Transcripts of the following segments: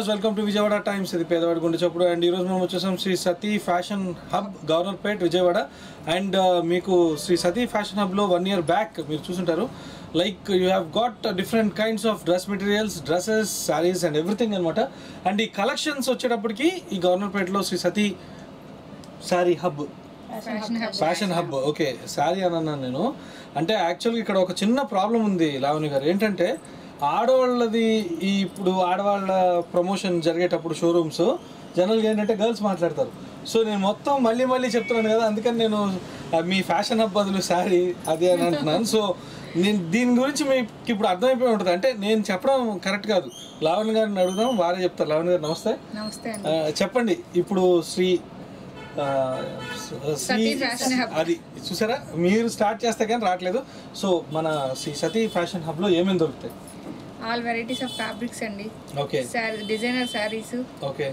Viewers welcome to Vijayawada times ఇది పేదవాడి గుండె చప్పుడు అండ్ ఈరోజు మనం వచ్చేసాం Shri Sati fashion hub Governorpet Vijayawada and మీకు శ్రీ సతీ ఫ్యాషన్ హబ్లో వన్ ఇయర్ బ్యాక్ మీరు చూసుంటారు like you have got different kinds of dress materials dresses saris and everything అనమాట అండ్ ఈ కలెక్షన్స్ వచ్చేటప్పటికి ఈ గవర్నర్పేట్లో Shri Sati sari hub fashion hub fashion hub okay sari అని అన్నాను నేను అంటే యాక్చువల్గా ఇక్కడ ఒక చిన్న ప్రాబ్లం ఉంది లావణి గారు ఏంటంటే ఆడవాళ్ళది ఈ ఇప్పుడు ఆడవాళ్ళ ప్రమోషన్ జరిగేటప్పుడు షోరూమ్స్ జనరల్గా ఏంటంటే గర్ల్స్ మాట్లాడతారు సో నేను మొత్తం మళ్ళీ మళ్ళీ చెప్తున్నాను కదా అందుకని నేను ఆ, మీ ఫ్యాషన్ హబ్ బదులు శారీ అది అని అంటున్నాను సో నేను దీని గురించి మీకు ఇప్పుడు అర్థమైపోయి ఉంటుంది అంటే నేను చెప్పడం కరెక్ట్ కాదు లావణ్య గారిని అడుగుదాం వారే చెప్తారు లావణ్య గారు నమస్తే నమస్తే అండి ఆ, చెప్పండి ఇప్పుడు శ్రీ ఆ, శ్రీ సతీ ఫ్యాషన్ హబ్. అది చూసారా మీరు స్టార్ట్ చేస్తే కానీ రావట్లేదు సో మన శ్రీ సతీ ఫ్యాషన్ హబ్లో ఏమేమి దొరుకుతాయి ఆల్ వెరైటీస్ ఆఫ్ ఫ్యాబ్రిక్స్ అండి okay sari designer saris okay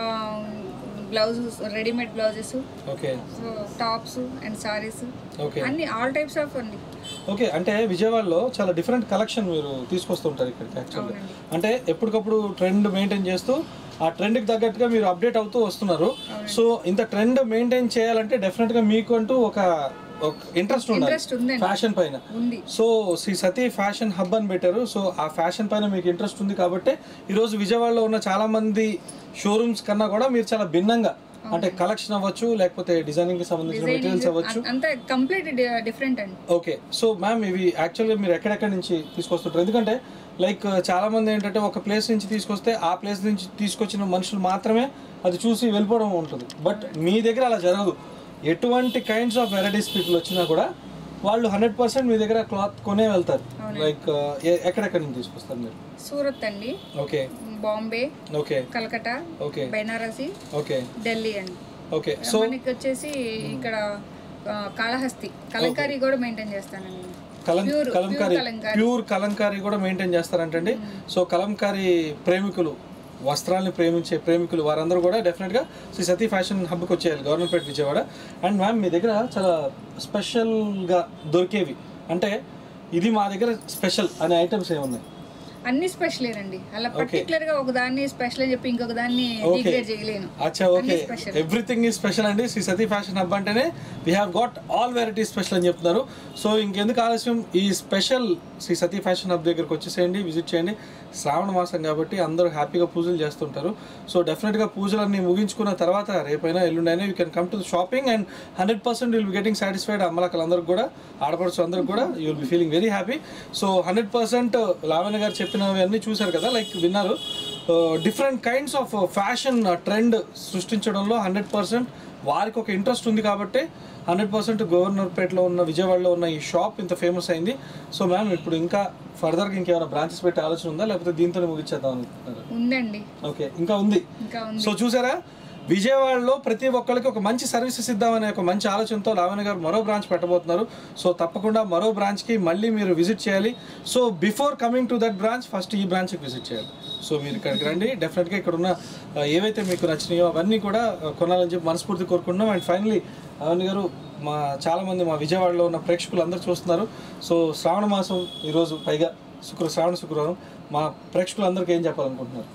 blouses readymade blouses okay tops and saris okay అన్ని ఆల్ టైప్స్ ఆఫ్ అండి ఓకే అంటే విజయవాడలో చాలా డిఫరెంట్ కలెక్షన్ మీరు తీసుకొస్తుంటారు ఇక్కడికి యాక్చువల్గా అవునండి. అంటే ఎప్పటికప్పుడు ట్రెండ్ మెయింటైన్ చేస్తూ ఆ ట్రెండ్కి తగ్గట్టుగా మీరు అప్డేట్ అవుతూ వస్తున్నారు సో ఇంత ట్రెండ్ మెయింటైన్ చేయాలంటే డెఫినెట్గా మీకు అంటూ ఒక ఇంట్రెస్ట్ ఉండాలి ఇంట్రెస్ట్ ఉందండి ఫ్యాషన్ పైన ఉంది so Shri Sati fashion hub అని పెట్టారు సో ఆ ఫ్యాషన్ పైన మీకు ఇంట్రెస్ట్ ఉంది కాబట్టి ఈరోజు విజయవాడలో ఉన్న చాలా మంది షోరూమ్స్ కన్నా కూడా మీరు చాలా భిన్నంగా అంటే కలెక్షన్ అవ్వచ్చు లేకపోతే డిజైనింగ్ కి సంబంధించిన మెటీరియల్స్ అవ్వచ్చు అంతా కంప్లీట్ డిఫరెంట్ అండి ఓకే సో మ్యామ్ ఇవి యాక్చువల్గా మీరు ఎక్కడెక్కడి నుంచి తీసుకొస్తుంటారు ఎందుకంటే లైక్ చాలా మంది ఏంటంటే ఒక ప్లేస్ నుంచి తీసుకొస్తే ఆ ప్లేస్ నుంచి తీసుకొచ్చిన మనుషులు మాత్రమే అది చూసి వెళ్ళిపోవడం ఉంటుంది బట్ మీ దగ్గర అలా జరగదు ఎటువంటి కైండ్స్ ఆఫ్ వెరైటీస్ పీపుల్ వచ్చినా కూడా వాళ్ళు హండ్రెడ్ పర్సెంట్ మీ దగ్గర క్లాత్ కొనే వెళ్తారు లైక్ ఎక్కడెక్కడి నుంచి తీసుకొస్తారు మీరు సూరత్ అండి okay Bombay okay Calcutta okay Banarasi okay Delhi అండి ఓకే సో మనకి వచ్చేసి ఇక్కడ ఆ, కాళహస్తి కలంకారీ కూడా మెయింటైన్ చేస్తానండి నేను. కలం Pure- Kalamkari pure Kalamkari. Pure Kalamkari కూడా మెయింటైన్ చేస్తారంటండి సో కలంకారీ ప్రేమికులు వస్త్రాలని ప్రేమించే ప్రేమికులు వారందరూ కూడా డెఫినెట్గా శ్రీ సతీ ఫ్యాషన్ హబ్కి వచ్చేయాలి గవర్నమెంట్ విజయవాడ అండ్ మ్యామ్ మీ దగ్గర చాలా స్పెషల్గా దొరికేవి అంటే ఇది మా దగ్గర స్పెషల్ అనే ఐటమ్స్ ఏమున్నాయి అన్ని స్పెషలేనండి అలా పర్టికులర్ గా ఒక దాన్ని స్పెషల్ అని చెప్పి ఇంకొక దాన్ని Okay. డిగ్రేడ్ చేయలేను అచ్చా ఓకే special. ఎవ్రీథింగ్ ఈ స్పెషల్ అండి శ్రీ సతీ ఫ్యాషన్ హబ్ అంటేనే we have got all varieties special అని చెప్తున్నారు సో ఇంకెందుకు ఆలస్యం ఈ special Shri Sati fashion hub దగ్గరకు వచ్చేసేయండి విజిట్ చేయండి శ్రావణ మాసం కాబట్టి అందరూ హ్యాపీగా పూజలు చేస్తుంటారు సో డెఫినెట్గా పూజలన్నీ ముగించుకున్న తర్వాత రేపైనా ఎల్లుండైనా you can come to shopping and hundred percent will be getting satisfied అమ్మలక్కలందరికీ కూడా ఆడపడుచు అందరికి కూడా you will be feeling very happy so hundred percent Lavanya గారు చెప్పినవి అన్నీ చూశారు కదా లైక్ విన్నారు different kinds of fashion trend సృష్టించడంలో హండ్రెడ్ పర్సెంట్ వారికి ఒక ఇంట్రెస్ట్ ఉంది కాబట్టి హండ్రెడ్ పర్సెంట్ గవర్నర్పేటలో ఉన్న విజయవాడలో ఉన్న ఈ షాప్ ఇంత ఫేమస్ అయింది సో మ్యామ్ ఇప్పుడు ఇంకా ఫర్దర్గా ఇంకేమైనా బ్రాంచెస్ పెట్టే ఆలోచన ఉందా లేకపోతే దీంతోనే ముగించేద్దాం అనుకుంటున్నారు ఉందండి ఓకే ఇంకా ఉంది ఇంకా ఉంది సో చూసారా విజయవాడలో ప్రతి ఒక్కరికి ఒక మంచి సర్వీసెస్ ఇద్దామనే ఒక మంచి ఆలోచనతో లావణ్య గారు మరో బ్రాంచ్ పెట్టబోతున్నారు సో తప్పకుండా మరో బ్రాంచ్కి మళ్ళీ మీరు విజిట్ చేయాలి so before coming to that branch first ఈ బ్రాంచ్కి విజిట్ చేయాలి సో మీరు ఇక్కడికి రండి డెఫినెట్గా ఇక్కడ ఉన్న ఆ, ఏవైతే మీకు నచ్చినాయో అవన్నీ కూడా ఆ, కొనాలని చెప్పి మనస్ఫూర్తి కోరుకుంటున్నాం అండ్ ఫైనలీ లావణ్య గారు మా చాలామంది మా విజయవాడలో ఉన్న ప్రేక్షకులు అందరూ చూస్తున్నారు సో శ్రావణ మాసం ఈరోజు పైగా శుక్ర శ్రావణ శుక్రవారం మా ప్రేక్షకులందరికీ ఏం చెప్పాలనుకుంటున్నారు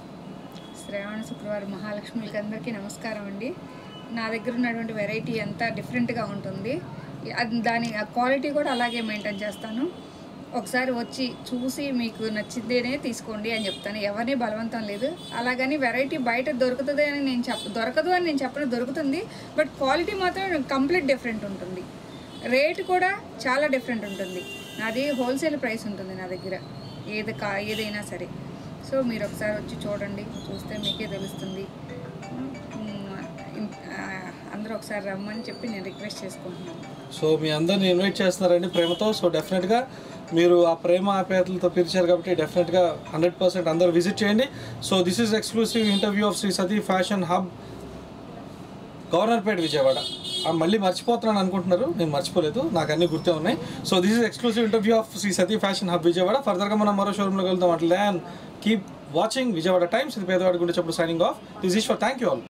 శ్రావణ శుక్రవారం మహాలక్ష్మికి అందరికీ నమస్కారం అండి నా దగ్గర ఉన్నటువంటి వెరైటీ అంతా డిఫరెంట్గా ఉంటుంది అది దాని క్వాలిటీ కూడా అలాగే మెయింటైన్ చేస్తాను ఒకసారి వచ్చి చూసి మీకు నచ్చిందేనే తీసుకోండి అని చెప్తాను ఎవరిని బలవంతం లేదు అలాగని వెరైటీ బయట దొరుకుతుంది అని నేను చెప్ప దొరకదు అని నేను చెప్పను దొరుకుతుంది బట్ క్వాలిటీ మాత్రం కంప్లీట్ డిఫరెంట్ ఉంటుంది రేట్ కూడా చాలా డిఫరెంట్ ఉంటుంది నాది హోల్సేల్ ప్రైస్ ఉంటుంది నా దగ్గర ఏది కా ఏదైనా సరే సో మీరు ఒకసారి వచ్చి చూడండి చూస్తే మీకే తెలుస్తుంది మ్మ్. ఇన్- ఆ, అందరూ ఒకసారి రమ్మని చెప్పి నేను రిక్వెస్ట్ చేసుకుంటున్నాను సో మీ అందరిని ఇన్వైట్ చేస్తున్నారండి ప్రేమతో సో డెఫినెట్గా మీరు ఆ ప్రేమ ఆప్యాయతలతో పిలిచారు కాబట్టి డెఫినెట్గా హండ్రెడ్ పర్సెంట్ అందరూ విజిట్ చేయండి so this is exclusive interview of Shri Sati fashion hub Governorpet Vijayawada ఆ, మళ్ళీ మర్చిపోతున్నాను అనుకుంటున్నారు నేను మర్చిపోలేదు నాకు అన్ని గుర్తే ఉన్నాయి so this is exclusive interview of Shri Sati fashion hub Vijayawada ఫర్దర్గా మనం మరో షోరూమ్లోకి వెళ్తాం అట్లా కీప్ వాచింగ్ విజయవాడ టైమ్స్ ఇది పేదవాడి గురించి చెప్పు signing off this Eshwar thank you all